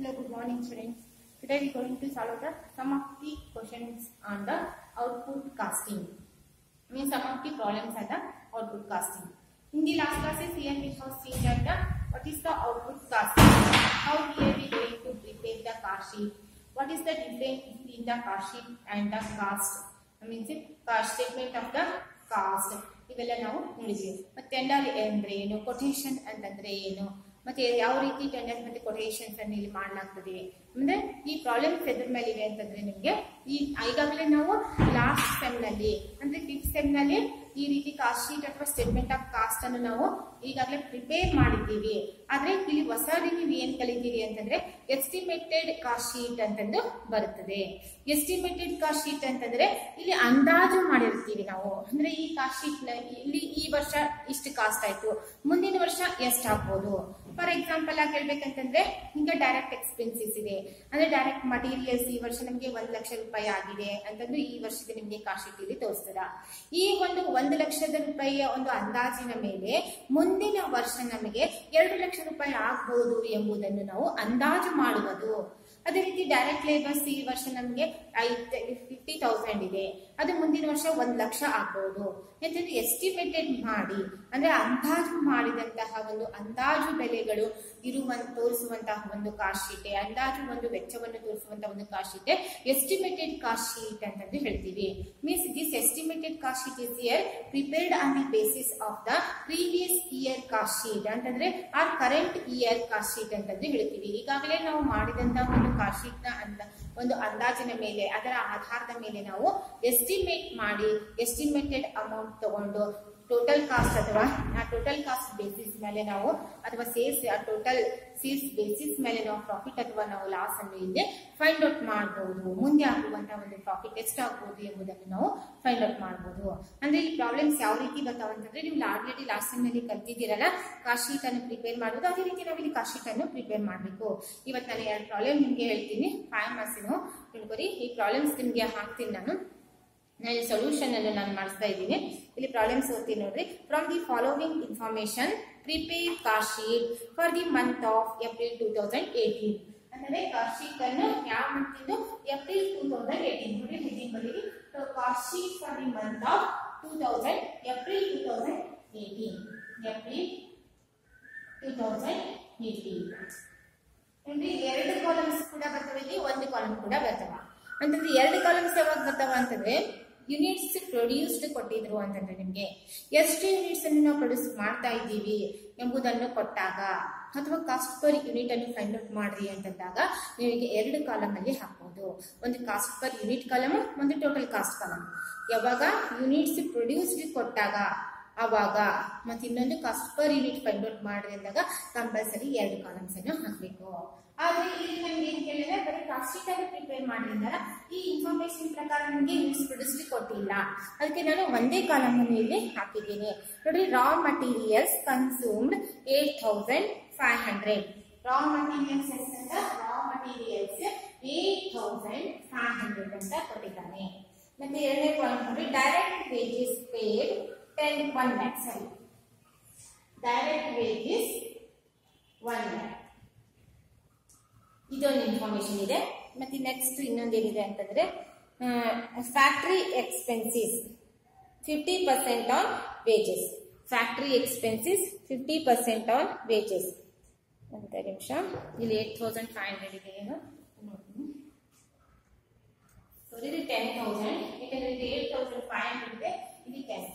Hello, good morning students. Today we are going to solve the some of the questions on the output casting. Means some of the problems at the output casting. In the last classes here we have seen that the, what is the output casting, how here we going to prepare the cast sheet, what is the difference between the cast sheet and the cast, I mean the cast statement of the cast. ಇವೆಲ್ಲ ನಾವು ನೋಡಿದ್ವಿ ಮತ್ತೆ tender ಅಂದ್ರೆ ಏನು quotation ಅಂತಂದ್ರೆ ಏನು ಮತ್ತೆ ಯಾವ ರೀತಿ ಟೆಂಡರ್ ಮತ್ತೆ ಕೊಟೇಶನ್ಸ್ ಅನ್ನು ಇಲ್ಲಿ ಮಾಡಲಾಗ್ತದೆ ಅಂದ್ರೆ ಈ ಪ್ರಾಬ್ಲಮ್ಸ್ ಎದ್ರ ಮೇಲೆ ಇವೆ ಅಂತಂದ್ರೆ ನಿಮ್ಗೆ ಈ ಈಗಾಗಲೇ ನಾವು ಲಾಸ್ಟ್ ಸೆಮ್ ನಲ್ಲಿ ಅಂದ್ರೆ ಫಿಫ್ತ್ ಸೆಮ್ ನಲ್ಲಿ ಈ ರೀತಿ ಕಾಸ್ಟ್ ಶೀಟ್ ಅಥವಾ ಸ್ಟೇಟ್ಮೆಂಟ್ ಆಫ್ ಕಾಸ್ಟ್ ಅನ್ನು ನಾವು ಈಗಾಗಲೇ ಪ್ರಿಪೇರ್ ಮಾಡಿದ್ದೀವಿ ಆದ್ರೆ ಇಲ್ಲಿ ಹೊಸದಾಗಿ ನೀವು ಏನ್ ಕಲಿತೀರಿ ಅಂತಂದ್ರೆ ಎಸ್ಟಿಮೇಟೆಡ್ ಕಾಸ್ಟ್ ಶೀಟ್ ಅಂತಂದು ಬರುತ್ತದೆ ಎಸ್ಟಿಮೇಟೆಡ್ ಕಾಸ್ಟ್ ಶೀಟ್ ಅಂತಂದ್ರೆ ಇಲ್ಲಿ ಅಂದಾಜು ಮಾಡಿರ್ತೀವಿ ನಾವು ಅಂದ್ರೆ ಈ ಕಾಸ್ಟ್ ಶೀಟ್ ಇಲ್ಲಿ ಈ ವರ್ಷ ಇಷ್ಟು ಕಾಸ್ಟ್ ಆಯ್ತು ಮುಂದಿನ ವರ್ಷ ಎಷ್ಟು ಆಗ್ಬೋದು ಫಾರ್ ಎಕ್ಸಾಂಪಲ್ ಆಗಿ ಹೇಳ್ಬೇಕಂತಂದ್ರೆ ಈಗ ಡೈರೆಕ್ಟ್ ಎಕ್ಸ್ಪೆನ್ಸಸ್ ಇದೆ ಅಂದ್ರೆ ಡೈರೆಕ್ಟ್ ಮಟೀರಿಯಲ್ಸ್ ಈ ವರ್ಷ ನಮಗೆ ಒಂದ್ ಲಕ್ಷ ರೂಪಾಯಿ ಆಗಿದೆ ಅಂತಂದು ಈ ವರ್ಷದ ನಿಮ್ಗೆ ಕಾಸ್ಟ್ ಶೀಟ್ ಇಲ್ಲಿ ತೋರಿಸ್ತದ ಈ ಒಂದು ಒಂದು ಲಕ್ಷದ ರೂಪಾಯಿಯ ಒಂದು ಅಂದಾಜಿನ ಮೇಲೆ ಮುಂದಿನ ವರ್ಷ ನಮಗೆ ಎರಡು ಲಕ್ಷ ರೂಪಾಯಿ ಆಗ್ಬಹುದು ಎಂಬುದನ್ನು ನಾವು ಅಂದಾಜು ಮಾಡುವುದು ಅದೇ ರೀತಿ ಡೈರೆಕ್ಟ್ ಲೇಬರ್ಸ್ ಈ ವರ್ಷ ನಮಗೆ ಫಿಫ್ಟಿ ತೌಸಂಡ್ ಇದೆ ಅದು ಮುಂದಿನ ವರ್ಷ ಒಂದ್ ಲಕ್ಷ ಆಗ್ಬಹುದು ಯಾಕಂದ್ರೆ ಎಸ್ಟಿಮೇಟೆಡ್ ಮಾಡಿ ಅಂದ್ರೆ ಅಂದಾಜು ಮಾಡಿದಂತಹ ಒಂದು ಅಂದಾಜು ಬೆಲೆಗಳು ಇರುವಂತ ತೋರಿಸುವಂತಹ ಒಂದು ಕಾಸ್ಟ್ ಶೀಟ್ ಅಂದಾಜು ಒಂದು ವೆಚ್ಚವನ್ನು ತೋರಿಸುವಂತಹ ಒಂದು cost sheet estimated cost sheet ಅಂತಂದು ಹೇಳ್ತೀವಿ means this estimated cost sheet is year prepared on the basis of the previous year cost sheet ಅಂತಂದ್ರೆ or current year cost sheet ಅಂತಂದು ಹೇಳ್ತೀವಿ ಈಗಾಗಲೇ ನಾವು ಮಾಡಿದಂತಹ ಒಂದು ಕಾಸ್ಟ್ ಶೀಟ್ ನ ಅಂದ ಒಂದು ಅಂದಾಜಿನ ಮೇಲೆ ಅದರ ಆಧಾರದ ಮೇಲೆ ನಾವು ಎಸ್ಟಿಮೇಟ್ ಮಾಡಿ ಎಸ್ಟಿಮೇಟೆಡ್ ಅಮೌಂಟ್ ತಗೊಂಡು ಟೋಟಲ್ ಕಾಸ್ಟ್ ಅಥವಾ ಆ ಟೋಟಲ್ ಕಾಸ್ಟ್ ಬೇಸಿಸ್ ಮೇಲೆ ನಾವು ಅಥವಾ ಸೇಲ್ಸ್ ಟೋಟಲ್ ಸೇಲ್ಸ್ ಬೇಸಿಸ್ ಮೇಲೆ ನಾವು ಪ್ರಾಫಿಟ್ ಅಥವಾ ನಾವು ಲಾಸ್ ಅನ್ನು ಇಲ್ಲಿ ಫೈಂಡ್ ಔಟ್ ಮಾಡಬಹುದು ಮುಂದೆ ಆಗುವಂತಹ ಒಂದು ಪ್ರಾಫಿಟ್ ಎಷ್ಟಾಗಬಹುದು ಎಂಬುದನ್ನು ನಾವು ಫೈಂಡ್ ಔಟ್ ಮಾಡಬಹುದು ಅಂದ್ರೆ ಈ ಪ್ರಾಬ್ಲಮ್ಸ್ ಯಾವ ರೀತಿ ಬರ್ತಾವ ಅಂತಂದ್ರೆ ನೀವು ಆಲ್ರೆಡಿ ಲಾಸ್ಟ್ ಟೈಮ್ ನಲ್ಲಿ ಕಲ್ತಿದ್ದೀರಲ್ಲ ಕಾಸ್ಟ್ ಶೀಟ್ ಅನ್ನು ಪ್ರಿಪೇರ್ ಮಾಡುವುದು ಅದೇ ರೀತಿ ನಾವು ಇಲ್ಲಿ ಕಾಸ್ಟ್ ಶೀಟ್ ಅನ್ನು ಪ್ರಿಪೇರ್ ಮಾಡಬೇಕು ಇವತ್ತು ನಾನು ಎರಡು ಪ್ರಾಬ್ಲಮ್ ನಿಮ್ಗೆ ಹೇಳ್ತೀನಿ ಫೈವ್ ಮಾರ್ಕ್ಸ್ ತಿಳ್ಕೊರಿ ಈ ಪ್ರಾಬ್ಲಮ್ಸ್ ನಿಮ್ಗೆ ಹಾಕ್ತೀನಿ ನಾನು ನಾನು ಸೊಲ್ಯೂಷನ್ ಅನ್ನು ನಾನು ಮಾಡಿಸ್ತಾ ಇದ್ದೀನಿ ಇಲ್ಲಿ ಪ್ರಾಬ್ಲಮ್ಸ್ ಓದ್ತೀನಿ ನೋಡ್ರಿ from the following information prepare cost sheet for the month of April two thousand eighteen ಅಂದರೆ ಕಾಸ್ಟ್ ಶೀಟ್ ಅನ್ನು ಯಾವ ಮಂತ್ ಇದು ಏಪ್ರಿಲ್ ಟೂ ತೌಸಂಡ್ ಏಟೀನ್ ನೋಡಿ ಹೆಡ್ಡಿಂಗ್ ಬರೀರಿ cost sheet for the month of two thousand April two thousand eighteen April two thousand eighteen ನೋಡಿ ಎರಡು columns ಕೂಡ ಬರ್ತವೆ ಇಲ್ಲಿ ಒಂದು ಕಾಲಮ್ ಕೂಡ ಬರ್ತವ ಅಂತಂದ್ರೆ ಎರಡು ಕಾಲಮ್ಸ್ ಯಾವಾಗ ಬರ್ತಾವ ಅಂತಂದ್ರೆ ಯೂನಿಟ್ಸ್ ಪ್ರೊಡ್ಯೂಸ್ಡ್ ಕೊಟ್ಟಿದ್ರು ಅಂತಂದ್ರೆ ನಿಮ್ಗೆ ಎಷ್ಟು ಯೂನಿಟ್ಸ್ ಅನ್ನು ನಾವು ಪ್ರೊಡ್ಯೂಸ್ ಮಾಡ್ತಾ ಇದ್ದೀವಿ ಎಂಬುದನ್ನು ಕೊಟ್ಟಾಗ ಅಥವಾ ಕಾಸ್ಟ್ ಪರ್ ಯೂನಿಟ್ ಅನ್ನು ಫೈಂಡ್ ಔಟ್ ಮಾಡ್ರಿ ಅಂತಂದಾಗ ನಿಮಗೆ ಎರಡು ಕಾಲಮ್ ಅಲ್ಲಿ ಹಾಕ್ಬೋದು ಒಂದು ಕಾಸ್ಟ್ ಪರ್ ಯೂನಿಟ್ ಕಾಲಮ್ ಒಂದು ಟೋಟಲ್ ಕಾಸ್ಟ್ ಕಾಲಮ್ ಯಾವಾಗ ಯೂನಿಟ್ಸ್ ಪ್ರೊಡ್ಯೂಸ್ಡ್ ಕೊಟ್ಟಾಗ ಅವಾಗ ಮತ್ತೆ ಇನ್ನೊಂದು cost per unit find out ಮಾಡ್ರಿ ಅಂದಾಗ ಕಂಪಲ್ಸರಿ ಎರಡು ಕಾಲಮ್ಸ್ ಅನ್ನು ಹಾಕಬೇಕು ಆದ್ರೆ ಇಲ್ಲಿ ನಮ್ಗೆ ಏನ್ ಕೇಳಿದ್ರೆ ಬರೀ ಕಾಸ್ಟ್ ಶೀಟ್ ಅನ್ನು ಪ್ರಿಪೇರ್ ಮಾಡಿದ್ದಾರೆ ಈ ಇನ್ಫಾರ್ಮೇಶನ್ ಪ್ರಕಾರ ನಿಮಗೆ ಯೂನಿಟ್ಸ್ ಪ್ರೊಡ್ಯೂಸ್ ಕೊಟ್ಟಿಲ್ಲ ಅದಕ್ಕೆ ನಾನು ಒಂದೇ ಕಾಲಮ್ ಅನ್ನು ಇಲ್ಲಿ ಹಾಕಿದ್ದೀನಿ ನೋಡಿ raw materials consumed eight thousand five hundred raw materials ಅಂತ raw materials eight thousand five hundred ಅಂತ ಕೊಟ್ಟಿದ್ದಾನೆ ಮತ್ತೆ ಎರಡನೇ ಪಾಯಿಂಟ್ ನೋಡಿ direct wages paid ten one lakh ಸರಿ ಡೈರೆಕ್ಟ್ ವೇಜಸ್ ಒನ್ ಲ್ಯಾಕ್ ಇದೊಂದು ಇನ್ಫಾರ್ಮೇಶನ್ ಇದೆ ಮತ್ತೆ ನೆಕ್ಸ್ಟ್ ಇನ್ನೊಂದೇನಿದೆ ಅಂತಂದ್ರೆ factory expenses fifty percent on wages factory expenses fifty percent on wages ಅಂತ ನಿಮಿಷ ಇಲ್ಲಿ ಏಟ್ ತೌಸಂಡ್ ಫೈವ್ ಹಂಡ್ರೆಡ್ ಇದೆ ಏನು ನೋಡ್ತೀನಿ ಸೊ ಇದು ಟೆನ್ ತೌಸಂಡ್ ಯಾಕಂದ್ರೆ ಇದು ಏಟ್ ತೌಸಂಡ್ ಫೈವ್ ಹಂಡ್ರೆಡ್ ಇದೆ ಇದು ten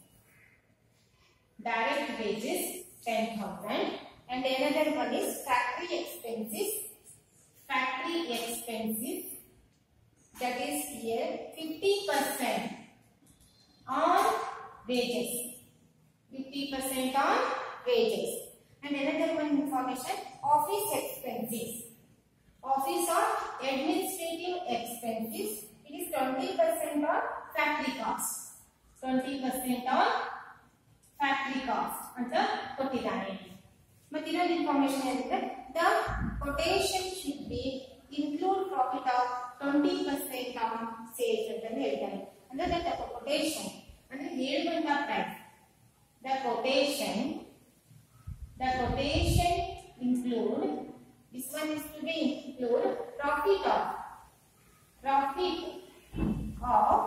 direct wages 10,000 and another one is factory expenses factory expenses that is here 50% on wages 50% on wages and another one information office expenses office or administrative expenses it is 20% on factory cost 20% on factory cost ಅಂತ ಕೊಟ್ಟಿದ್ದಾನೆ ಮತ್ತೆ ಇನ್ನೊಂದು information ಏನಿದೆ the quotation should be include profit of twenty percent on sales ಅಂತ ಹೇಳ್ತಾನೆ ಅಂದ್ರೆ the quotation ಅಂದ್ರೆ ಹೇಳುವಂತ price the quotation the quotation include This one is to be include profit of profit of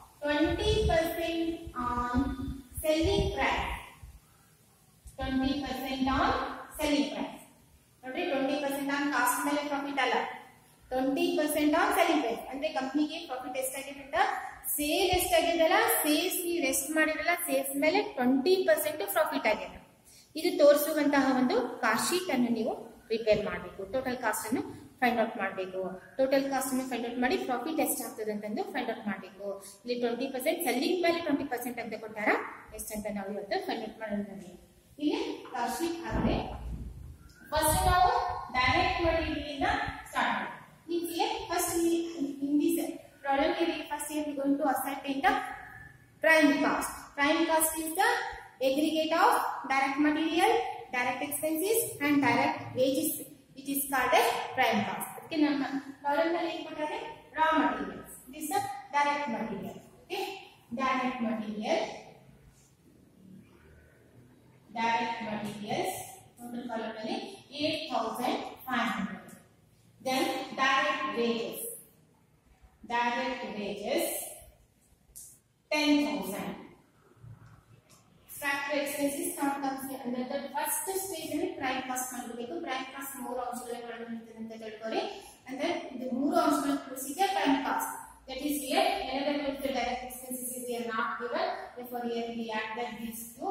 20% on selling price. 20% on selling price. ನೋಡ್ರಿ twenty percent on cost ಮೇಲೆ profit ಅಲ್ಲ twenty percent on selling price ಅಂದ್ರೆ ಕಂಪ್ನಿಗೆ profit ಎಷ್ಟಾಗಿದೆ ಅಂತ sale ಎಷ್ಟಾಗಿದೆಲ್ಲ sales ನೀವು rest ಮಾಡಿರಲ್ಲ ಸೇಲ್ಸ್ ಮೇಲೆ ಟ್ವೆಂಟಿ ಪರ್ಸೆಂಟ್ ಪ್ರಾಫಿಟ್ ಆಗಿದೆ ಇದು ತೋರಿಸುವಂತಹ ಒಂದು ಕಾಸ್ಟ್ ಶೀಟ್ ಅನ್ನು ನೀವು ಪ್ರಿಪೇರ್ ಮಾಡಬೇಕು ಟೋಟಲ್ ಕಾಸ್ಟ್ ಅನ್ನು ಫೈಂಡ್ ಔಟ್ ಮಾಡಬೇಕು ಟೋಟಲ್ ಕಾಸ್ಟ್ ಅನ್ನು ಫೈಂಡ್ ಔಟ್ ಮಾಡಿ ಪ್ರಾಫಿಟ್ ಎಷ್ಟಾಗ್ತದೆ ಅಂತಂದು ಫೈಂಡ್ ಔಟ್ ಮಾಡಬೇಕು ಇಲ್ಲಿ ಟ್ವೆಂಟಿ ಪರ್ಸೆಂಟ್ ಸೆಲ್ಲಿಂಗ್ ಮೇಲೆ ಟ್ವೆಂಟಿ ಪರ್ಸೆಂಟ್ ಅಂತ ಕೊಟ್ಟಾರ ಎಷ್ಟಂತ ನಾವು ಇವತ್ತು ಫೈಂಡ್ ಔಟ್ ಮಾಡೋಣ ಇಲ್ಲಿ ಕಾಸ್ಟ್ ಶೀಟ್ ಆದ್ರೆ ಫಸ್ಟ್ ನಾವು ಡೈರೆಕ್ಟ್ ಮಟೀರಿಯಲ್ ಇಂದ ಸ್ಟಾರ್ಟ್ ಮಾಡೋಣ here first we in this problem here first here we are going to ascertain the prime cost prime cost is the aggregate of direct material direct expenses and direct wages which is called as prime cost ಅದಕ್ಕೆ ನಮ್ಮ column ನಲ್ಲಿ ಏನು ಕೊಟ್ಟಿದ್ದಾರೆ raw materials this is direct material okay direct material direct materials total column ನಲ್ಲಿ 8500 then direct wages direct wages 10000 factory expenses count comes under the first stage ಅಲ್ಲಿ prime cost ಮಾಡಬೇಕು prime cost ಮೂರು ಅಂಶಗಳನ್ನು ಇರ್ತದೆ ಅಂತ ತಿಳ್ಕೊಳ್ಳಿ ಅಂದ್ರೆ ಇದು ಮೂರು ಅಂಶಗಳನ್ನು ಕೂಡಿಸಿದ್ರೆ prime cost that is here another one the direct expenses is here not given therefore here we add that these two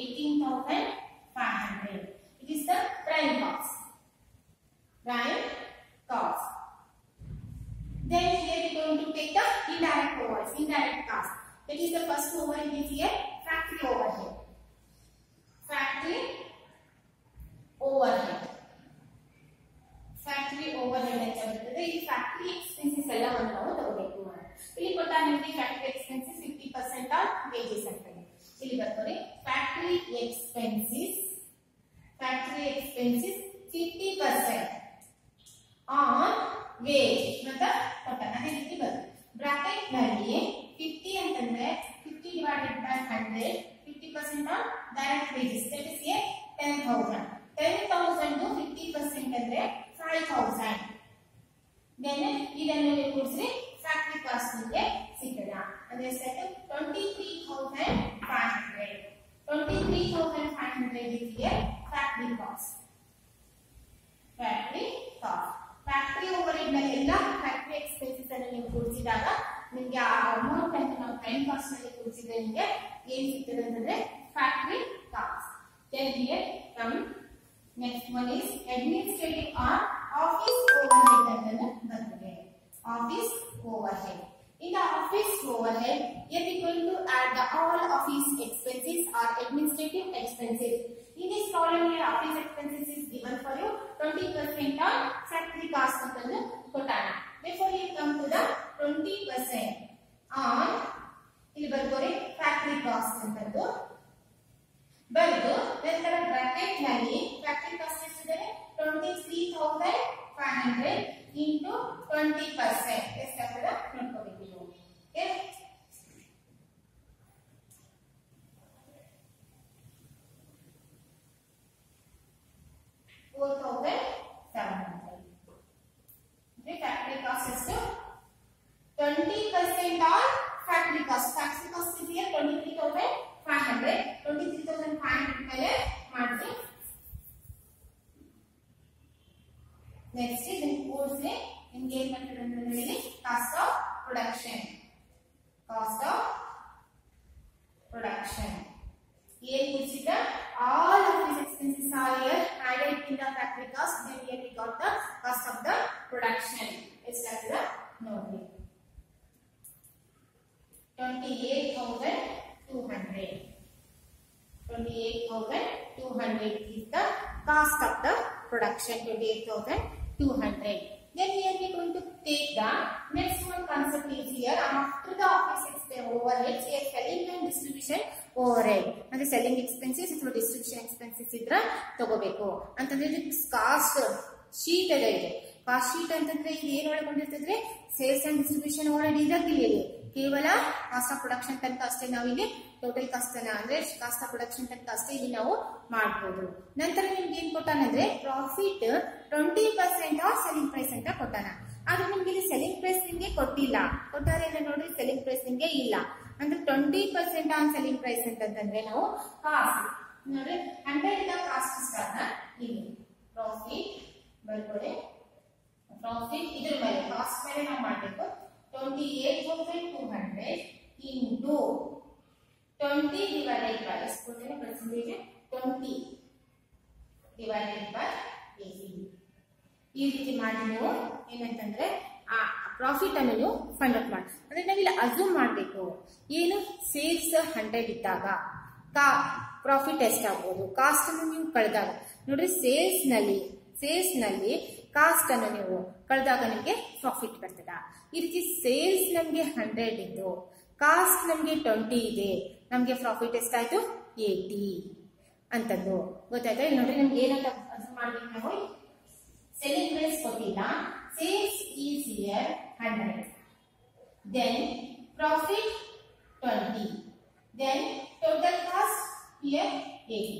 18500 it is the prime cost prime cost. Then here we are going to take the indirect overhead, indirect cost. That is the first overhead is here, factory overhead. Factory overhead. Factory overhead ಅಂತ ಬರ್ತದೆ ಈ factory expenses ಎಲ್ಲವನ್ನು ನಾವು ತಗೋಬೇಕು ಇಲ್ಲಿ ಕೊಟ್ಟ ನಿಮಗೆ factory expenses fifty percent of wages ಅಂತಾನೆ ಇಲ್ಲಿ ಬರ್ತದೆ factory expenses factory expenses fifty percent on wage ಅಂತ ಕೊಟ್ಟಾನ ಅದೇ ರೀತಿ ಬರುತ್ತೆ ಬ್ರಾಕೆಟ್ ನಲ್ಲಿ ಫಿಫ್ಟಿ ಅಂತಂದ್ರೆ fifty divided by hundred fifty percent on direct wages that is a ten thousand ten thousand fifty percent ಅಂದ್ರೆ ಫೈವ್ ತೌಸಂಡ್ ದೆನ್ ಇದನ್ನು ಕೂಡಿಸಿ ಫ್ಯಾಕ್ಟರಿ ಕಾಸ್ಟ್ ನಿಮಗೆ ಸಿಗ್ತದ ಅಂದ್ರೆ ಎಷ್ಟಾಯ್ತು twenty three thousand five hundred twenty three thousand five hundred ಇದೆಯೇ factory cost factory cost factory overhead ನಲ್ಲಿ ಎಲ್ಲ ಫ್ಯಾಕ್ಟರಿ ಎಕ್ಸ್ಪೆನ್ಸಸ್ ಅನ್ನು ನೀವು ಕೂಡಿಸಿದಾಗ ನಿಮಗೆ ಆ ಅಮೌಂಟ್ ಅಂತ ನಾವು ಪ್ರೈಮ್ ಕಾಸ್ಟ್ ನಲ್ಲಿ ಕೂಡಿಸಿದ್ರೆ ನಿಮಗೆ ಏನ್ ಸಿಗ್ತದೆ ಅಂತಂದ್ರೆ factory cost then here come next one is administrative or office overhead ಅಂತಂದು ಬರ್ತದೆ office overhead in the office overhead here we going to add the all office expenses or administrative expenses in this column here office expenses is given for you 20% on factory cost ಅಂತಂದು ಕೊಟ್ಟಾನ before you come to the 20% on ಇಲ್ಲಿ ಬರ್ಕೋರಿ factory cost ಅಂತಂದು ಬರೆದು ನಂತರ bracket ನಲ್ಲಿ factory cost ಎಷ್ಟಿದೆ twenty three thousand five hundred into twenty percent ಎಷ್ಟಾಗ್ತದ ನೋಡ್ಕೋಬೇಕು ನೀವು okay four thousand seven hundred factory cost ಎಷ್ಟು twenty percent on factory cost factory cost ಇದೆಯಾ twenty three thousand five hundred twenty three thousand five hundred ಮೇಲೆ ಮಾಡಿಸಿ next ಇದನ್ನ ಕೂಡಿಸಿ ನಿಮ್ಗೆ ಏನ್ ಬರ್ತದೆ ಅಂತಂದ್ರೆ ಇಲ್ಲಿ cost of production cost of production ಏನ್ ಕೂಡಿಸಿದ all of this expenses are here added in the factory cost then here we got the cost of the production ಎಷ್ಟಾಗ್ತದ ನೋಡ್ರಿ twenty eight thousand two hundred twenty eight thousand two hundred is the cost of the production 28,200 then here we are going to take the next one concept is here after the office expense overheads here selling and distribution overhead ಅಂದ್ರೆ selling expenses ಅಥವಾ distribution expenses ಇದ್ರ ತಗೋಬೇಕು ಅಂತಂದ್ರೆ cost sheet ಅದ ಇದೆ cost sheet ಅಂತಂದ್ರೆ ಇದು ಏನ್ ಒಳಗೊಂಡಿರ್ತದ್ರೆ ಸೇಲ್ಸ್ ಅಂಡ್ ಡಿಸ್ಟ್ರಿಬ್ಯೂಷನ್ ಓವರ್ಹೆಡ್ ಇರಂಗಿಲ್ಲ ಇಲ್ಲಿ ಕೇವಲ ಕಾಸ್ಟ್ ಆಫ್ ಪ್ರೊಡಕ್ಷನ್ ತನಕ ಅಷ್ಟೇ ನಾವು ಇಲ್ಲಿ ಟೋಟಲ್ ಕಾಸ್ಟ್ ಅನ್ನ ಅಂದ್ರೆ ಕಾಸ್ಟ್ ಆಫ್ ಪ್ರೊಡಕ್ಷನ್ ಕಾಸ್ಟ್ ಇಲ್ಲಿ ನಾವು ಮಾಡ್ಬೋದು ನಂತರ ನಿಮ್ಗೆ ಏನ್ ಕೊಟ್ಟಾನಂದ್ರೆ profit twenty percent of selling price ಅಂತ ಕೊಟ್ಟಾನ ಆದ್ರೆ ನಿಮ್ಗೆ ಇಲ್ಲಿ ಸೆಲ್ಲಿಂಗ್ ಪ್ರೈಸ್ ನಿಮ್ಗೆ ಕೊಟ್ಟಿಲ್ಲ ಕೊಟ್ಟಾರೆ ಇಲ್ಲ ನೋಡ್ರಿ ಸೆಲ್ಲಿಂಗ್ ಪ್ರೈಸ್ ನಿಮ್ಗೆ ಇಲ್ಲ ಅಂದ್ರೆ twenty percent on selling price ಅಂತಂದ್ರೆ ನಾವು ಕಾಸ್ಟ್ ನೋಡ್ರಿ ಹಂಡ್ರೆಡ್ ಇಂದ ಕಾಸ್ಟ್ ಸ್ಟಾರ್ಟ್ ಇಲ್ಲಿ ಪ್ರಾಫಿಟ್ ಬರ್ಕೊಳ್ಳಿ ಪ್ರಾಫಿಟ್ ಇದ್ರ ಮೇಲೆ ಕಾಸ್ಟ್ ಮೇಲೆ ನಾವು ಮಾಡಬೇಕು twenty eight thousand two hundred into twenty divided by ಎಷ್ಟು ಕೊಟ್ಟಿದೆ percentage twenty divided by eighty ಈ ರೀತಿ ಮಾಡಿ ನೀವು ಏನಂತಂದ್ರೆ ಆ ಪ್ರಾಫಿಟ್ ಅನ್ನು ನೀವು ಫೈಂಡ್ ಔಟ್ ಮಾಡಿ ಅಂದ್ರೆ ನಾವಿಲ್ಲಿ ಅಸ್ಯೂಮ್ ಮಾಡಬೇಕು ಏನು ಸೇಲ್ಸ್ ಹಂಡ್ರೆಡ್ ಇದ್ದಾಗ ಕಾ ಪ್ರಾಫಿಟ್ ಎಷ್ಟಾಗ್ಬೋದು ಕಾಸ್ಟ್ ಅನ್ನು ನೀವು ಕಳೆದಾಗ ನೋಡ್ರಿ ಸೇಲ್ಸ್ ನಲ್ಲಿ ಸೇಲ್ಸ್ ನಲ್ಲಿ ಕಾಸ್ಟ್ ಅನ್ನು ನೀವು ಕಳೆದಾಗ ನಿಮಗೆ ಪ್ರಾಫಿಟ್ ಬರ್ತದ ಈ ರೀತಿ ಸೇಲ್ಸ್ ನಮಗೆ ಹಂಡ್ರೆಡ್ ಇದ್ದು ಕಾಸ್ಟ್ ನಮಗೆ ಟ್ವೆಂಟಿ ಇದೆ ನಮಗೆ ಪ್ರಾಫಿಟ್ ಎಷ್ಟಾಯ್ತು ಏಟಿ ಅಂತಂದು ಗೊತ್ತಾಯ್ತಾ ಇಲ್ಲಿ ನೋಡ್ರಿ ನಮ್ಗೆ ಏನಂತ ಅಸ್ಯೂಮ್ ಮಾಡ್ಬೇಕು ನಾವು selling price ಕೊಟ್ಟಿಲ್ಲ sales is here 100 then profit 20 then total cost here 80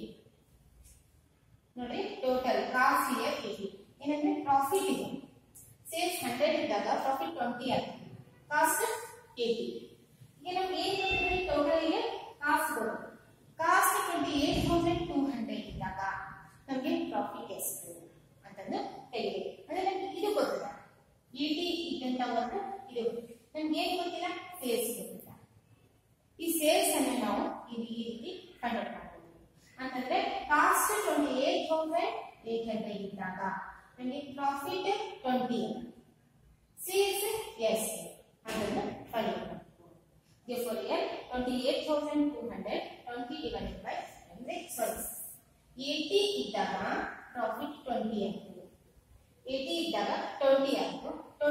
ನೋಡಿ ಟೋಟಲ್ ಕಾಸ್ಟ್ ಹಿಯರ್ 80 ಏನಂದ್ರೆ ಪ್ರಾಫಿಟ್ ಇದೆ ಸೇಲ್ಸ್ 100 ಇದ್ದಾಗ ಪ್ರಾಫಿಟ್ 20 ಆಗ್ತದೆ ಕಾಸ್ಟ್ 80 ಈಗ ನಮ್ಗೆ ಏನು ಗೊತ್ತಿದೆ ಟೋಟಲ್ ಇದೆ ಕಾಸ್ಟ್ ಬರುತ್ತೆ ಕಾಸ್ಟ್ 28200 ಇದ್ದಾಗ ನಮಗೆ ಪ್ರಾಫಿಟ್ ಎಷ್ಟು ಅಂತಂದು ತೆಗಿಬೇಕು ಅಂದ್ರೆ ನಮ್ಗೆ ಇದು ಗೊತ್ತಿಲ್ಲ ಇ ಟಿ ಇದ್ದಂತ ಒಂದು ಇದು ನಮ್ಗೆ ಏನ್ ಗೊತ್ತಿಲ್ಲ ಸೇಲ್ಸ್ ಗೊತ್ತಿಲ್ಲ ಈ ಸೇಲ್ಸ್ ಅನ್ನು ನಾವು ಈ ರೀತಿ ಕಂಡಕ್ಟ್ ಮಾಡಬಹುದು ಅಂತಂದ್ರೆ cost twenty eight thousand eight hundred ಇದ್ದಾಗ ನಮಗೆ ಪ್ರಾಫಿಟ್ ಟ್ವೆಂಟಿ ಸೇಲ್ಸ್ ಎಸ್ ಅದನ್ನು ಫೈಂಡ್ ಔಟ್ ಮಾಡಬೇಕು Therefore, here 28,200 20 divided by ಅಂದ್ರೆ sorry 80 ಇದ್ದಾಗ ಪ್ರಾಫಿಟ್ 20 ಆಯ್ತು 80 ಇದ್ದಾಗ 20 ಆಯ್ತು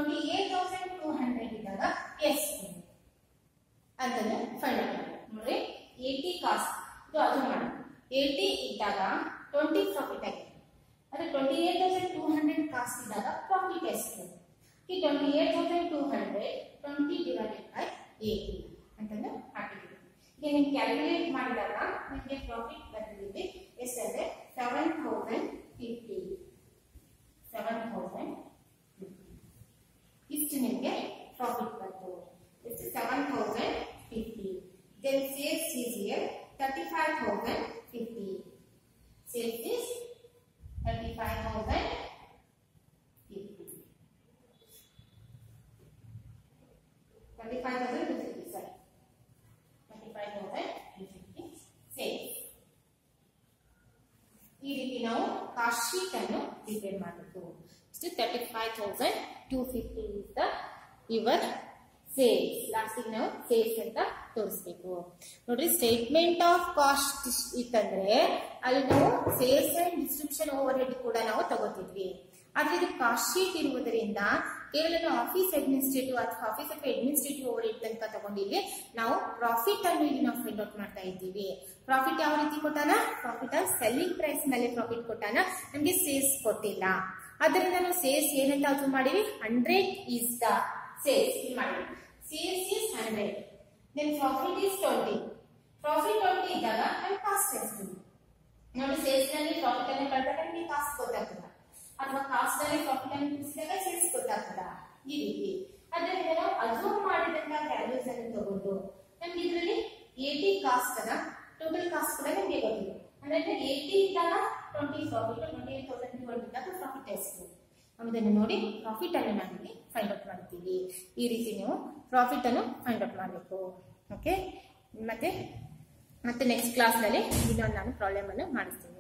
28200 ಇದ್ದಾಗ ಎಷ್ಟು ಅದನ್ನು ಫೈಂಡ್ ಔಟ್ ಮಾಡಿ ನೋಡಿ 80 ಕಾಸ್ಟ್ ಇದು ಅದು ಮಾಡಿ 80 ಇದ್ದಾಗ 20 ಪ್ರಾಫಿಟ್ ಆಗಿದೆ ಅಂದ್ರೆ 28200 ಕಾಸ್ಟ್ ಇದ್ದಾಗ ಪ್ರಾಫಿಟ್ ಎಷ್ಟು ಈ 28200 20 ಡಿವೈಡೆಡ್ ಬೈ 80 ಅಂತಂದು ಹಾಕಿದ್ದೀವಿ ಈಗ ನೀವು ಕ್ಯಾಲ್ಕುಲೇಟ್ ಮಾಡಿದಾಗ ನಿಮಗೆ ಪ್ರಾಫಿಟ್ ಬಂದಿದೆ ಎಷ್ಟಂದ್ರೆ seven thousand fifty seven thousand ಇಷ್ಟು ನಿಮಗೆ ಪ್ರಾಫಿಟ್ ಬಂತು ಎಷ್ಟು seven thousand fifty then sales is year thirty five thousand fifty sales is thirty five thousand fifty thirty five thousand fifty ಸರಿ thirty five thousand fifty sales ಈ ರೀತಿ ನಾವು cost sheet ಅನ್ನು prepare ಮಾಡಬೇಕು ಇಷ್ಟು thirty five thousand two fifty is the ever sales ಲಾಸ್ಟಿಗೆ ನಾವು sales ಅಂತ ತೋರಿಸ್ಬೇಕು ನೋಡ್ರಿ ಸ್ಟೇಟ್ಮೆಂಟ್ ಆಫ್ ಕಾಸ್ಟ್ ಇತ್ತಂದ್ರೆ ಅಲ್ಲಿ ನಾವು sales and distribution overhead ಕೂಡ ನಾವು ತಗೋತಿದ್ವಿ ಆದ್ರೆ ಇದು ಕಾಸ್ಟ್ ಶೀಟ್ ಇರುವುದರಿಂದ ಕೇವಲ ನಾವು ಆಫೀಸ್ ಅಡ್ಮಿನಿಸ್ಟ್ರೇಟಿವ್ ಅಥವಾ ಆಫೀಸ್ ಅಥವಾ ಅಡ್ಮಿನಿಸ್ಟ್ರೇಟಿವ್ ಓವರ್ ಹೆಡ್ ತನಕ ತಗೊಂಡಿಲ್ಲಿ ನಾವು ಪ್ರಾಫಿಟ್ ಅನ್ನು ಇಲ್ಲಿ ನಾವು ಫೈಂಡ್ ಔಟ್ ಮಾಡ್ತಾ ಇದ್ದೀವಿ ಪ್ರಾಫಿಟ್ ಯಾವ ರೀತಿ ಕೊಟ್ಟಾನ ಪ್ರಾಫಿಟ್ ಸೆಲ್ಲಿಂಗ್ ಪ್ರೈಸ್ ಮೇಲೆ ಪ್ರಾಫಿಟ್ ಕೊಟ್ಟಾನ ನಮಗೆ ಸೇಲ್ಸ್ ಕೊಟ್ಟಿಲ್ಲ ಅದರಿಂದ ನಾವು ಸೇಲ್ಸ್ ಏನಂತ ಅದು ಮಾಡಿವಿ ಹಂಡ್ರೆಡ್ ಈಸ್ ದ ಸೇಲ್ಸ್ ಇಲ್ಲಿ ಮಾಡಿವಿ sales is hundred then profit is twenty profit twenty ಇದ್ದಾಗ ನಮ್ಗೆ ಕಾಸ್ಟ್ ಎಷ್ಟು ನೋಡಿ ಸೇಲ್ಸ್ ನಲ್ಲಿ ಪ್ರಾಫಿಟ್ ಅನ್ನು ಕಳೆದಾಗ ನಮಗೆ ಕಾಸ್ಟ್ ಗೊತ್ತಾಗ್ತದ ಅಥವಾ ಕಾಸ್ಟ್ ನಲ್ಲಿ ಪ್ರಾಫಿಟ್ ಅನ್ನು ಕೂಡಿಸಿದಾಗ ಸೇಲ್ಸ್ ಗೊತ್ತಾಗ್ತದ ಈ ರೀತಿ ಅದರಿಂದ ನಾವು ಅಜೂಮ್ ಮಾಡಿದಂತ ವ್ಯಾಲ್ಯೂಸ್ ಅನ್ನು ತಗೊಂಡು ನಮ್ಗೆ ಇದರಲ್ಲಿ ಏಟಿ ಕಾಸ್ಟ್ ಅದ ಟೋಟಲ್ ಕಾಸ್ಟ್ ಕೂಡ ನಮಗೆ ಗೊತ್ತಿದೆ ಅಂದ್ರೆ ಏಟಿ ಇದ್ದಾಗ twenty profit twenty eight thousand two hundred ಇದ್ದಾಗ ಪ್ರಾಫಿಟ್ ಎಷ್ಟು ನಮ್ಮದನ್ನು ನೋಡಿ ಪ್ರಾಫಿಟ್ ಅನ್ನು ನಾವಿಲ್ಲಿ ಫೈಂಡ್ ಔಟ್ ಮಾಡ್ತೀವಿ ಈ ರೀತಿ ನೀವು ಪ್ರಾಫಿಟ್ ಅನ್ನು ಫೈಂಡ್ ಔಟ್ ಮಾಡಬೇಕು ಓಕೆ ಮತ್ತೆ ಮತ್ತೆ ನೆಕ್ಸ್ಟ್ ಕ್ಲಾಸ್ನಲ್ಲಿ ಇನ್ನೊಂದು ನಾನು ಪ್ರಾಬ್ಲಮ್ ಅನ್ನು ಮಾಡಿಸ್ತೀನಿ